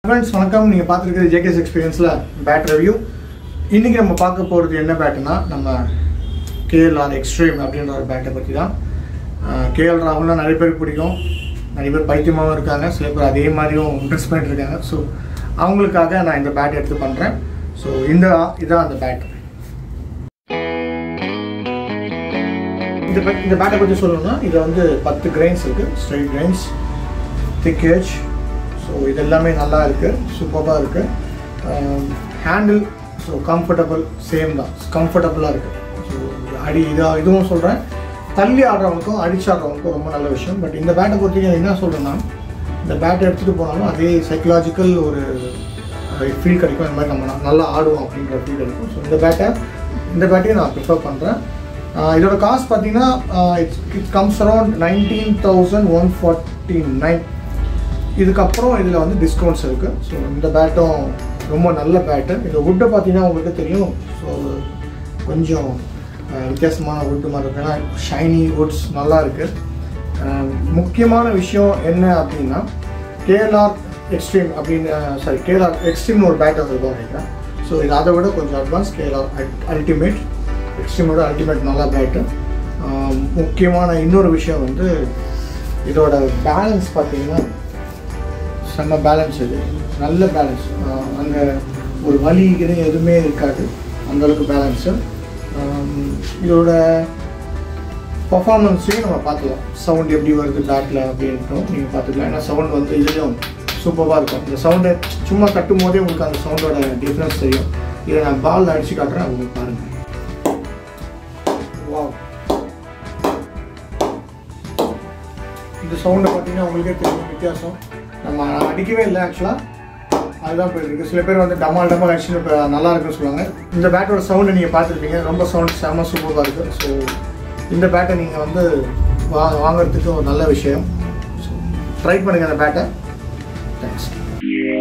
friends வணக்கம் நீங்கள் பார்த்துருக்குறது ஜேகேஸ் எக்ஸ்பீரியன்ஸில் பேட் ரிவ்யூ இன்றைக்கி நம்ம பார்க்க போகிறது என்ன பேட்டுனா நம்ம கேஎல்ஆர் எக்ஸ்ட்ரீம் அப்படின்ற ஒரு பேட்டை பற்றி தான் கேஎல் ராகுல்னா நிறைய பேருக்கு பிடிக்கும் நிறைய பேர் பைத்தியமாகவும் இருக்காங்க சில பேர் அதே மாதிரியும் இன்ட்ரெஸ்ட் பண்ணிட்டு இருக்காங்க ஸோ அவங்களுக்காக நான் இந்த பேட் எடுத்து பண்ணுறேன் ஸோ இந்த இதான் அந்த பேட் இந்த பே- இந்த பேட்டை பற்றி சொல்லணும்னா இதில் வந்து பத்து கிரெயின்ஸ் இருக்குது straight grains thick edge so இது எல்லாமே நல்லா இருக்குது சூப்பராக இருக்குது ஹேண்டில் ஸோ கம்ஃபர்டபுள் சேம் தான் கம்ஃபர்டபுளாக இருக்குது ஸோ அடி இதாக இதுவும் சொல்கிறேன் தள்ளி ஆடுறவங்களுக்கும் அடிச்சு ஆடுறவங்களுக்கும் ரொம்ப நல்ல விஷயம் பட் இந்த பேட்டை பொறுத்தவரைக்கும் என்ன சொல்கிறேன்னா இந்த பேட்டை எடுத்துகிட்டு போனாலும் அதே சைக்கலாஜிக்கல் ஒரு ஃபீல் கிடைக்கும் இந்த மாதிரி நம்ம ந- நல்லா ஆடுவோம் அப்படின்ற ஃபீல் கிடைக்கும் ஸோ இந்த பேட்டை இந்த பேட்டையும் நான் ப்ரிஃபர் பண்ணுறேன் இதோட காஸ்ட் பார்த்தீங்கன்னா it's it comes around nineteen thousand one forty nine இதுக்கப்புறம் இதில் வந்து டிஸ்கவுண்ட்ஸ் இருக்குது ஸோ இந்த பேட்டும் ரொம்ப நல்ல பேட்டு இந்த வுட்டை பார்த்தீங்கன்னா உங்களுக்கு தெரியும் ஸோ கொஞ்சம் அஹ், வித்தியாசமான வுட்டு மாதிரி இருக்கு ஏன்னா ஷைனி வுட்ஸ் நல்லா இருக்குது முக்கியமான விஷயம் என்ன அப்படின்னா கேஎல்ஆர் எக்ஸ்ட்ரீம் அப்படின்னு சாரி கேஎல்ஆர் எக்ஸ்ட்ரீம்னு ஒரு பேட் இருக்கும் நினைக்கிறேன் ஸோ இது அதை விட கொஞ்சம் அட்வான்ஸ் கேஎல்ஆர் அல்டிமேட் எக்ஸ்ட்ரீமோட அல்டிமேட் நல்ல பேட்டு முக்கியமான இன்னொரு விஷயம் வந்து இதோட பேலன்ஸ் பார்த்தீங்கன்னா செம்ம பேலன்ஸ் இது நல்ல பேலன்ஸ் அங்கே ஒரு வலி இது எதுவுமே இருக்காது அந்த அளவுக்கு பேலன்ஸு இதோட பர்ஃபார்மன்ஸையும் நம்ம பார்த்துக்கலாம் சவுண்ட் எப்படி வருது பேட்டில் அப்படின்ட்டும் நீங்கள் பார்த்துக்கலாம் ஏன்னா சவுண்ட் வந்து இதுலேயும் சூப்பராக இருக்கும் இந்த சவுண்டு சும்மா கட்டும் போதே உங்களுக்கு அந்த சவுண்டோட டிஃப்ரென்ஸ் தெரியும் இதை நான் பால் அடித்து காட்டுறேன் அது உங்களுக்கு பாருங்கள் வாவ் இந்த சவுண்டை பார்த்தீங்கன்னா உங்களுக்கே தெரியும் வித்தியாசம் நம்ம அடிக்கவே இல்லை ஆக்சுவலாக அதுதான் போயிட்டு இருக்கு சில பேர் வந்து டமால் டமால் அடிச்சுன்னு இப்போ நல்லா இருக்குன்னு சொல்லுவாங்க இந்த பேட்டோட சவுண்டை நீங்கள் பார்த்துருப்பீங்க ரொம்ப சவுண்ட் செம்ம சூப்பராக இருக்குது ஸோ இந்த பேட்டை நீங்கள் வந்து வா வாங்குறதுக்கு ஒரு நல்ல விஷயம் ட்ரை பண்ணுங்கள் அந்த பேட்டை தேங்க்ஸ்